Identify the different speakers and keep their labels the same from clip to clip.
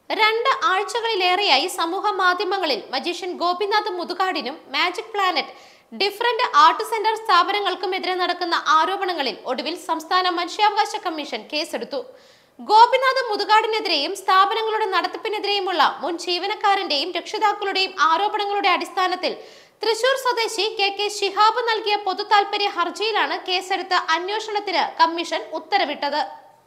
Speaker 1: രണ്ട് ആഴ്ചകളിലേറെയായി സമൂഹ മാധ്യമങ്ങളിൽ മജീഷ്യൻ ഗോപിനാഥ് മുതുകാടിനും magic planet different art centre സ്ഥാപനങ്ങൾക്കുമെതിരെ നടക്കുന്ന ആരോപണങ്ങളിൽ ഒടുവിൽ സംസ്ഥാന മനുഷ്യാവകാശ കമ്മീഷൻ കേസെടുത്തു ഗോപിനാഥ് മുതുകാടിനെതിരെയും സ്ഥാപനങ്ങളുടെ നടത്തിപ്പിനെതിരെയുമുള്ള മുൻ ജീവനക്കാരന്റെയും രക്ഷിതാക്കളുടെയും ആരോപണങ്ങളുടെ അടിസ്ഥാനത്തിൽ തൃശൂർ സ്വദേശി കെ കെ ശിഹാബ് നൽകിയ പൊതു താൽപര്യ ഹർജിയിലാണ് കേസെടുത്ത് അന്വേഷണത്തിന് കമ്മീഷൻ ഉത്തരവിട്ടത്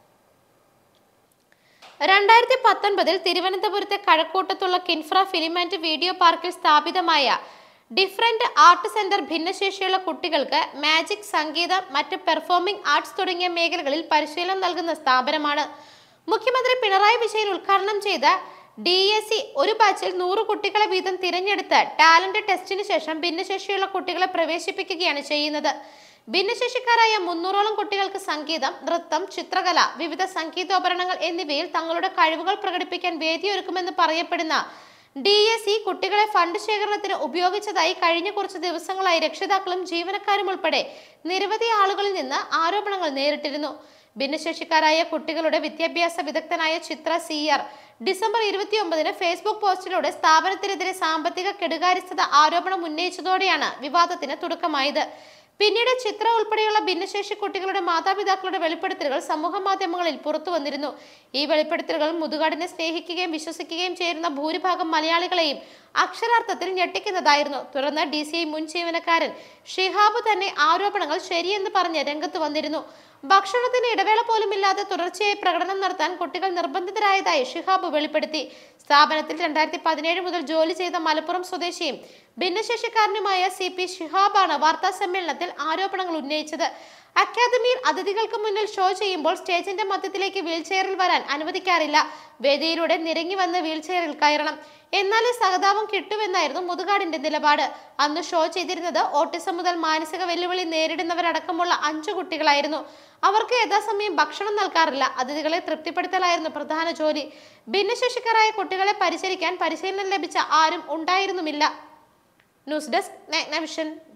Speaker 1: രണ്ടായിരത്തി പത്തൊൻപതിൽ തിരുവനന്തപുരത്തെ കഴക്കൂട്ടത്തുള്ള കിൻഫ്ര ഫിലിം ആൻഡ് വീഡിയോ പാർക്കിൽ സ്ഥാപിതമായ ഡിഫറന്റ് ആർട്ട് സെന്റർ ഭിന്നശേഷിയുള്ള കുട്ടികൾക്ക് മാജിക് സംഗീതം മറ്റ് പെർഫോമിംഗ് ആർട്സ് തുടങ്ങിയ മേഖലകളിൽ പരിശീലനം നൽകുന്ന സ്ഥാപനമാണ് മുഖ്യമന്ത്രി പിണറായി വിജയൻ ഉദ്ഘാടനം ചെയ്ത ഡി എസ് സി ഒരു ബാച്ചിൽ നൂറ് കുട്ടികളെ വീതം തിരഞ്ഞെടുത്ത് ടാലന്റ് ടെസ്റ്റിന് ശേഷം ഭിന്നശേഷിയുള്ള കുട്ടികളെ പ്രവേശിപ്പിക്കുകയാണ് ചെയ്യുന്നത് ഭിന്നശേഷിക്കാരായ മുന്നൂറോളം കുട്ടികൾക്ക് സംഗീതം നൃത്തം ചിത്രകല വിവിധ സംഗീതോപകരണങ്ങൾ എന്നിവയിൽ തങ്ങളുടെ കഴിവുകൾ പ്രകടിപ്പിക്കാൻ വേദിയൊരുക്കുമെന്ന് പറയപ്പെടുന്ന ഡി എസ് ഇ കുട്ടികളെ ഫണ്ട് ശേഖരണത്തിന് ഉപയോഗിച്ചതായി കഴിഞ്ഞ കുറച്ച് ദിവസങ്ങളായി രക്ഷിതാക്കളും ജീവനക്കാരും ഉൾപ്പെടെ നിരവധി ആളുകളിൽ നിന്ന് ആരോപണങ്ങൾ നേരിട്ടിരുന്നു ഭിന്നശേഷിക്കാരായ കുട്ടികളുടെ വിദ്യാഭ്യാസ വിദഗ്ധനായ ചിത്ര സി ആർ ഡിസംബർ ഇരുപത്തിയൊമ്പതിന് ഫേസ്ബുക്ക് പോസ്റ്റിലൂടെ സ്ഥാപനത്തിനെതിരെ സാമ്പത്തിക കെടുകാര്യസ്ഥത ആരോപണം ഉന്നയിച്ചതോടെയാണ് വിവാദത്തിന് തുടക്കമായത് പിന്നീട് ചിത്ര ഉൾപ്പെടെയുള്ള ഭിന്നശേഷി കുട്ടികളുടെ മാതാപിതാക്കളുടെ വെളിപ്പെടുത്തലുകൾ സമൂഹ മാധ്യമങ്ങളിൽ പുറത്തു വന്നിരുന്നു ഈ വെളിപ്പെടുത്തലുകൾ മുതുകാടിനെ സ്നേഹിക്കുകയും വിശ്വസിക്കുകയും ചേരുന്ന ഭൂരിഭാഗം മലയാളികളെയും അക്ഷരാർത്ഥത്തിൽ ഞെട്ടിക്കുന്നതായിരുന്നു തുടർന്ന് ഡി സി ഐ മുൻ ജീവനക്കാരൻ ഷിഹാബ് തന്നെ ആരോപണങ്ങൾ ശരിയെന്ന് പറഞ്ഞ് രംഗത്ത് വന്നിരുന്നു ഭക്ഷണത്തിന് ഇടവേള പോലുമില്ലാതെ തുടർച്ചയായി പ്രകടനം നടത്താൻ കുട്ടികൾ നിർബന്ധിതരായതായി ഷിഹാബ് വെളിപ്പെടുത്തി സ്ഥാപനത്തിൽ രണ്ടായിരത്തി പതിനേഴ് മുതൽ ജോലി ചെയ്ത മലപ്പുറം സ്വദേശിയും ഭിന്നശേഷിക്കാരനുമായ സി പി ഷിഹാബാണ് വാർത്താ സമ്മേളനത്തിൽ ആരോപണങ്ങൾ ഉന്നയിച്ചത് അക്കാദമിയിൽ അതിഥികൾക്ക് മുന്നിൽ ഷോ ചെയ്യുമ്പോൾ സ്റ്റേജിന്റെ മധ്യത്തിലേക്ക് വീൽചെയറിൽ വരാൻ അനുവദിക്കാറില്ല വേദിയിലൂടെ നിരങ്ങി വന്ന് വീൽചെയറിൽ കയറണം എന്നാലേ സഹതാപം കിട്ടുമെന്നായിരുന്നു മുതുകാടിന്റെ നിലപാട് അന്ന് ഷോ ചെയ്തിരുന്നത് ഓട്ടിസം മുതൽ മാനസിക വെല്ലുവിളി നേരിടുന്നവരടക്കമുള്ള അഞ്ചു കുട്ടികളായിരുന്നു അവർക്ക് യഥാസമയം ഭക്ഷണം നൽകാറില്ല അതിഥികളെ തൃപ്തിപ്പെടുത്തലായിരുന്നു പ്രധാന ജോലി ഭിന്നശേഷിക്കാരായ കുട്ടികളെ പരിചരിക്കാൻ പരിശീലനം ലഭിച്ച ആരും ഉണ്ടായിരുന്നുമില്ല ന്യൂസ് ഡെസ്ക് നഗ്നവിഷൻ